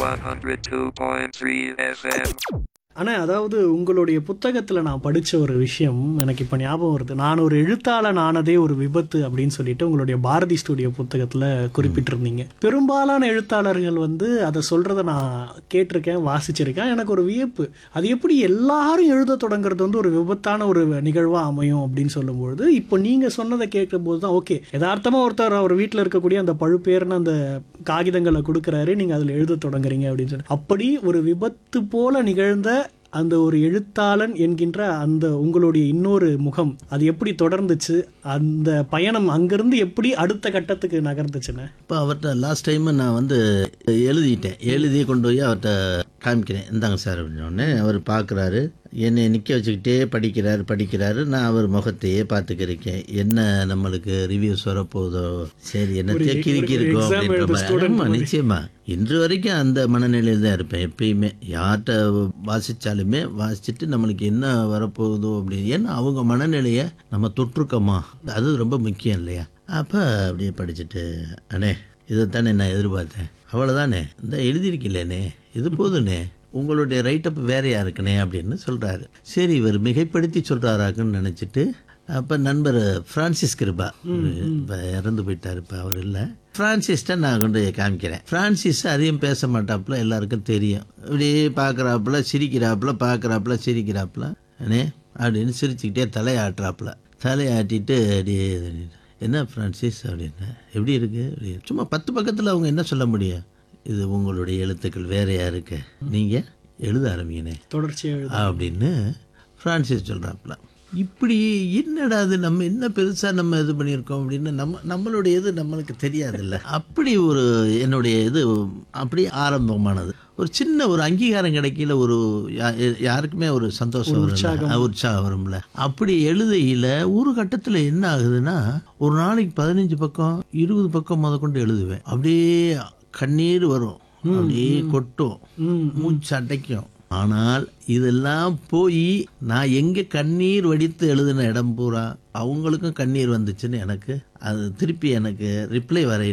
102.3 FM. ஆனா அதாவது உங்களுடைய புத்தகத்துல நான் படிச்ச ஒரு விஷயம் எனக்கு இப்ப ஞாபகம் வருது நான் ஒரு எழுத்தாளன் ஆனதே ஒரு விபத்து அப்படின்னு சொல்லிட்டு உங்களுடைய பாரதி ஸ்டுடியோ புத்தகத்துல குறிப்பிட்டிருந்தீங்க பெரும்பாலான எழுத்தாளர்கள் வந்து அதை சொல்றத நான் கேட்டிருக்கேன் வாசிச்சிருக்கேன் எனக்கு ஒரு வியப்பு அது எப்படி எல்லாரும் எழுத தொடங்குறது வந்து ஒரு விபத்தான ஒரு நிகழ்வா அமையும் அப்படின்னு சொல்லும்பொழுது இப்போ நீங்க சொன்னதை கேட்கும்போது தான் ஓகே யதார்த்தமா ஒருத்தர் அவர் வீட்டில் இருக்கக்கூடிய அந்த பழுப்பேர்னு அந்த காகிதங்களை கொடுக்குறாரு நீங்க அதுல எழுத தொடங்குறீங்க அப்படின்னு சொல்லி அப்படி ஒரு விபத்து போல நிகழ்ந்த அந்த ஒரு எழுத்தாளன் என்கின்ற அந்த உங்களுடைய இன்னொரு முகம் அது எப்படி தொடர்ந்துச்சு அந்த பயணம் அங்கிருந்து எப்படி அடுத்த கட்டத்துக்கு நகர்ந்துச்சுன்னு இப்போ அவர்கிட்ட லாஸ்ட் டைம் நான் வந்து எழுதிட்டேன் எழுதி கொண்டு போய் அவர்கிட்ட காமிக்கிறேன் இந்தாங்க சார் அப்படின்னோடனே அவர் பார்க்குறாரு என்னை நிற்க வச்சுக்கிட்டே படிக்கிறாரு படிக்கிறாரு நான் அவர் முகத்தையே பார்த்துக்கிருக்கேன் என்ன நம்மளுக்கு ரிவ்யூஸ் வரப்போகுதோ சரி என்ன ஒரு- கிறுக்கி ஒரு இருக்கோம் exam அப்படின்ற எழுத மாதிரி student ஆமா, மாதிரி. நிச்சயமா இன்று வரைக்கும் அந்த மனநிலையில் தான் இருப்பேன் எப்பயுமே யார்கிட்ட வாசித்தாலுமே வாசிச்சுட்டு நம்மளுக்கு என்ன வரப்போகுதோ அப்படின்னு ஏன்னா அவங்க மனநிலையை நம்ம தொற்றுக்கோமா அது ரொம்ப முக்கியம் இல்லையா அப்போ அப்படியே படிச்சுட்டு அண்ணே இதைத்தானே நான் எதிர்பார்த்தேன் அவ்வளோதானே இந்த எழுதியிருக்கீங்களேனே இது போதுண்ணே உங்களுடைய ரைட்டப் வேறையா இருக்குனே அப்படின்னு சொல்கிறாரு சரி இவர் மிகைப்படுத்தி சொல்கிறாராக்குன்னு நினச்சிட்டு அப்போ நண்பர் ஃப்ரான்சிஸ் கிருபா இப்போ இறந்து போயிட்டார் இப்போ அவர் இல்லை ஃப்ரான்சிஸ்ட நான் கொண்டு போய் காமிக்கிறேன் ஃப்ரான்சிஸ் அதிகம் பேச மாட்டாப்புல எல்லாருக்கும் தெரியும் இப்படியே பார்க்குறாப்புல சிரிக்கிறாப்புல பார்க்குறாப்புல சிரிக்கிறாப்புல அண்ணே அப்படின்னு சிரிச்சுக்கிட்டே தலையாட்டுறாப்புல தலையாட்டிட்டு அப்படியே என்ன ஃப்ரான்சிஸ் அப்படின்னு எப்படி இருக்கு அப்படின்னு சும்மா பத்து பக்கத்தில் அவங்க என்ன சொல்ல முடியும் இது உங்களுடைய எழுத்துக்கள் வேறையா இருக்கு நீங்கள் எழுத ஆரம்பிங்கண்ணே தொடர்ச்சியா எழுத அப்படின்னு ஃப்ரான்சிஸ் சொல்கிறாப்புல இப்படி என்னடா அது நம்ம என்ன பெருசாக நம்ம இது பண்ணியிருக்கோம் அப்படின்னு நம்ம நம்மளுடைய இது நம்மளுக்கு தெரியாதுல்ல அப்படி ஒரு என்னுடைய இது அப்படி ஆரம்பமானது ஒரு சின்ன ஒரு அங்கீகாரம் கிடைக்கல ஒரு யா- யாருக்குமே ஒரு சந்தோஷம் வரும்ல உற்சாகம் வரும்ல அப்படி எழுதையில் ஒரு கட்டத்தில் என்ன ஆகுதுன்னா ஒரு நாளைக்கு பதினஞ்சு பக்கம் இருபது பக்கம் முத கொண்டு எழுதுவேன் அப்படியே கண்ணீர் வரும் அப்படியே கொட்டும் மூச்சு அடைக்கும் ஆனால் இதெல்லாம் போய் நான் எங்கே கண்ணீர் வடித்து எழுதின இடம் பூரா அவங்களுக்கும் கண்ணீர் வந்துச்சுன்னு எனக்கு அது திருப்பி எனக்கு ரிப்ளை வர